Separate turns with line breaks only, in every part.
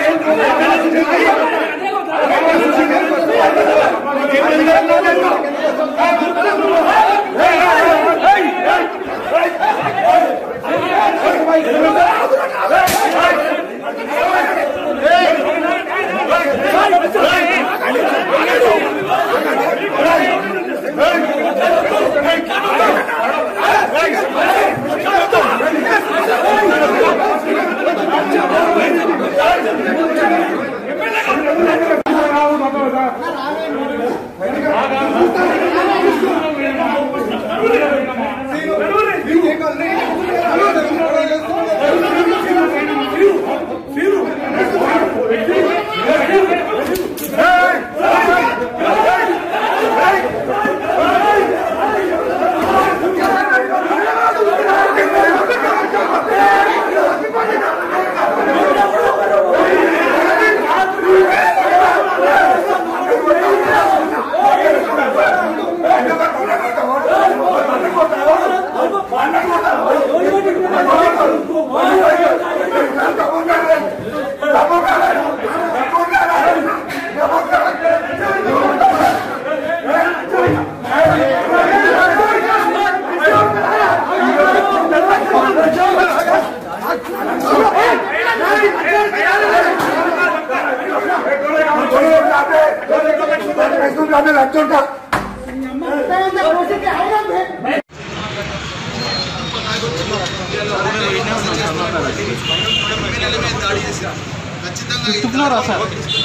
Fifth ఫ్లోరా sir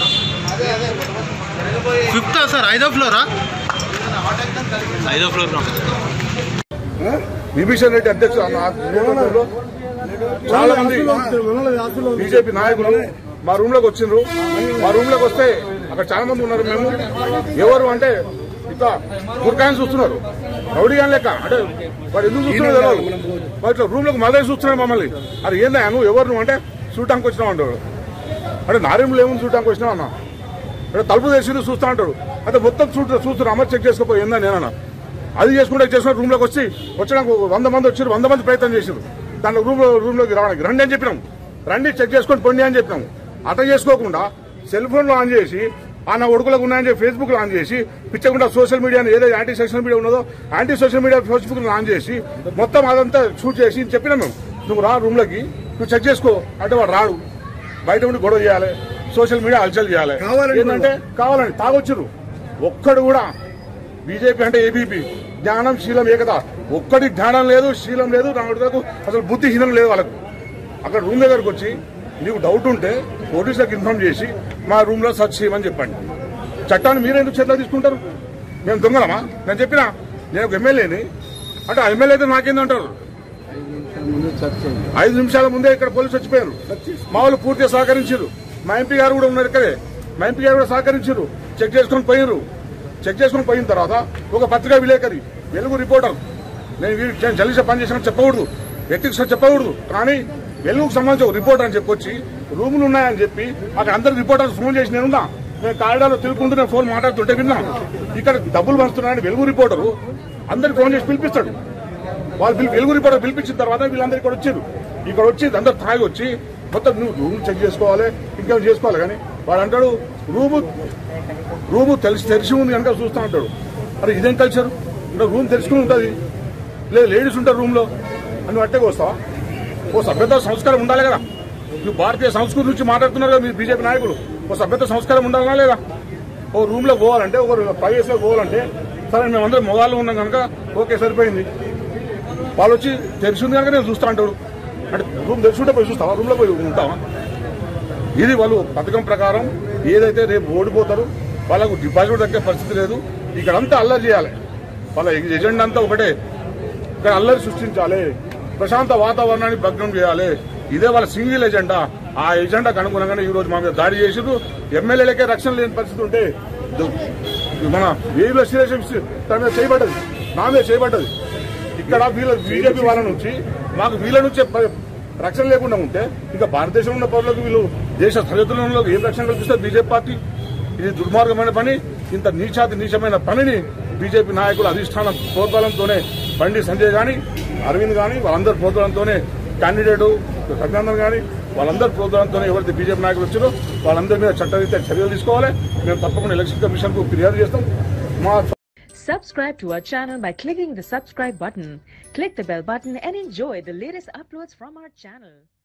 ఫిఫ్తా sir ఐదో ఫ్లోరా ఐదో ఫ్లోర్
విభీషణ్ రెడ్డి అధ్యక్షుడు ఆ నేతృత్వంలో చాలా మంది బీజేపీ నాయకులు మా రూమ్ లోకి వచ్చిండ్రు మా రూమ్ లోకి వస్తే అక్కడ చాలా మంది ఉన్నారు మేము ఎవరు అంటే ఇట్లా గుర్కాయని చూస్తున్నారు రౌడీ అని లెక్క అంటే వాడు ఎందుకు చూస్తున్నాడు తెలియదు వాడు ఇట్లా రూమ్ లోకి మళ్ళీ చూస్తున్నాడు మమ్మల్ని అది ఏందా నువ్వు ఎవరు నువ్వు అంటే చూడటానికి వచ్చినావు అంటాడు అంటే నారేములు ఏముంది చూడటానికి వచ్చినావు అన్న అంటే తలుపు తెచ్చి చూస్తా అంటాడు అంటే మొత్తం చూడు చూస్తున్నా అమ్మ చెక్ చేసుకోపోయి ఏందా నేనన్నా అది చేసుకుంటే చేసుకుని రూమ్ లోకి వచ్చి వచ్చడానికి ఒక వంద మంది వచ్చారు వంద మంది ప్రయత్నం చేసారు దాంట్లో రూమ్ రూమ్ లోకి రావడానికి రండి అని చెప్పినాం రండి చెక్ చేసుకొని పొండి అని చెప్పినాం అట్లా చేసుకోకుండా సెల్ ఫోన్ లో ఆన్ చేసి ఆ నా ఒడుకులకు ఉన్నాయని చెప్పి ఫేస్బుక్ లో ఆన్ చేసి పిచ్చకుండా సోషల్ మీడియా ఏదో యాంటీ సోషల్ మీడియా ఉన్నదో యాంటీ సోషల్ మీడియా ఫేస్బుక్ లో ఆన్ చేసి మొత్తం అదంతా షూట్ చేసి చెప్పినాం మేము నువ్వు రా రూమ్ లోకి నువ్వు చెక్ చేసుకో అంటే వాడు రాడు బయట ఉండి గొడవ చేయాలి సోషల్ మీడియా హల్చల్ చేయాలి ఏంటంటే కావాలని తాగొచ్చురు ఒక్కడు కూడా బీజేపీ అంటే ఏబీపీ జ్ఞానం శీలం ఏకత ఒక్కటి జ్ఞానం లేదు శీలం లేదు నాకు అసలు బుద్ధిహీనం లేదు వాళ్ళకు అక్కడ రూమ్ దగ్గరకు వచ్చి నీకు డౌట్ ఉంటే పోలీసులకు ఇన్ఫార్మ్ చేసి మా రూమ్ లో సర్చ్ చేయమని చెప్పండి చట్టాన్ని మీరు ఎందుకు చేతిలో తీసుకుంటారు మేము దొంగలమా నేను చెప్పినా నేను ఒక ఎమ్మెల్యేని అంటే ఆ ఎమ్మెల్యే అయితే నాకేందంటారు ఐదు నిమిషాల ముందే ఇక్కడ పోలీసు వచ్చిపోయారు మా వాళ్ళు పూర్తిగా సహకరించారు మా ఎంపీ గారు కూడా ఉన్నారు ఇక్కడే మా ఎంపీ గారు కూడా సహకరించారు చెక్ చేసుకొని పోయినారు చెక్ చేసుకొని పోయిన తర్వాత ఒక పత్రికా విలేకరి వెలుగు రిపోర్టర్ నేను వీరు జల్లిసే పని చేసిన చెప్పకూడదు వ్యక్తికి చెప్పకూడదు కానీ వెలుగుకు సంబంధించి ఒక రిపోర్టర్ అని చెప్పొచ్చి రూములు ఉన్నాయని చెప్పి అక్కడ అందరు రిపోర్టర్స్ ఫోన్ చేసి నేనున్నా నేను కారిడార్లో తిరుగుకుంటూ నేను ఫోన్ మాట్లాడుతుంటే విన్నా ఇక్కడ డబ్బులు పంచుతున్నాయని వెలుగు రిపోర్టరు అందరికి ఫోన్ చేసి పిలిపిస్తాడు వాళ్ళు పిలి వెలుగు రిపోర్టర్ పిలిపించిన తర్వాత వీళ్ళందరూ ఇక్కడ వచ్చారు ఇక్కడ వచ్చి అందరు తాగి వచ్చి మొత్తం నువ్వు రూమ్ చెక్ చేసుకోవాలి ఇంకేం చేసుకోవాలి కానీ వాడు అంటాడు రూము రూము తెలిసి తెరిచి ఉంది కనుక చూస్తా ఉంటాడు అరే ఇదేం కల్చర్ ఇంకా రూమ్ తెరుచుకుని ఉంటుంది లేదు లేడీస్ ఉంటారు రూమ్ లో అని అట్టేకి వస్తావా ఓ సభ్యత సంస్కారం ఉండాలి కదా నువ్వు భారతీయ సంస్కృతి నుంచి మాట్లాడుతున్నారు కదా మీరు బీజేపీ నాయకులు ఓ సభ్యత సంస్కారం ఉండాలా లేదా ఓ రూమ్ లో పోవాలంటే ఒక ప్రైవేస్ లో పోవాలంటే సరే మేమందరం మొగాళ్ళు ఉన్నాం కనుక ఓకే సరిపోయింది వాళ్ళు వచ్చి తెరిచింది కనుక నేను చూస్తా అంటాడు అంటే రూమ్ తెరిచుంటే పోయి చూస్తావా రూమ్ లో పోయి ఉంటావా ఇది వాళ్ళు పథకం ప్రకారం ఏదైతే రేపు ఓడిపోతారు వాళ్ళకు డిపాజిట్ దక్కే పరిస్థితి లేదు ఇక్కడ అంతా అల్లరి చేయాలి వాళ్ళ ఎజెండా అంతా ఒకటే ఇక్కడ అల్లరి సృష్టించాలి ప్రశాంత వాతావరణాన్ని భగ్నం చేయాలి ఇదే వాళ్ళ సింగిల్ ఎజెండా ఆ ఎజెండాకు అనుగుణంగానే ఈ రోజు మా మీద దాడి చేసిరు ఎమ్మెల్యేలకే రక్షణ లేని పరిస్థితి ఉంటే దు- మన వీళ్ళ శ్రీలక్ష్మి తన మీద చేయబడ్డది నా మీద చేయబడ్డది ఇక్కడ వీళ్ళ బీజేపీ వాళ్ళ నుంచి మాకు వీళ్ళ నుంచే ప- రక్షణ లేకుండా ఉంటే ఇంకా భారతదేశంలో ఉన్న పౌరులకు వీళ్ళు దేశ సరిహద్దులలో ఏం రక్షణ కల్పిస్తారు బీజేపీ పార్టీ ఇది దుర్మార్గమైన పని ఇంత నీచాతి నీచమైన పనిని బీజేపీ నాయకుల అధిష్టానం ప్రోద్బలంతోనే బండి సంజయ్ గాని అరవింద్ గాని వాళ్ళందరి ప్రోద్బలంతోనే క్యాండిడేట్ రఘునందన్ గాని వాళ్ళందరి ప్రోగ్రాంతో ఎవరైతే బీజేపీ నాయకులు వచ్చారో వాళ్ళందరి మీద చట్టరీత్యా చర్యలు తీసుకోవాలి మేము తప్పకుండా ఎలక్షన్ కమిషన్ కు ఫిర్యాదు చేస్తాం మా
Subscribe to our channel by clicking the subscribe button. Click the bell button and enjoy the latest uploads from our channel.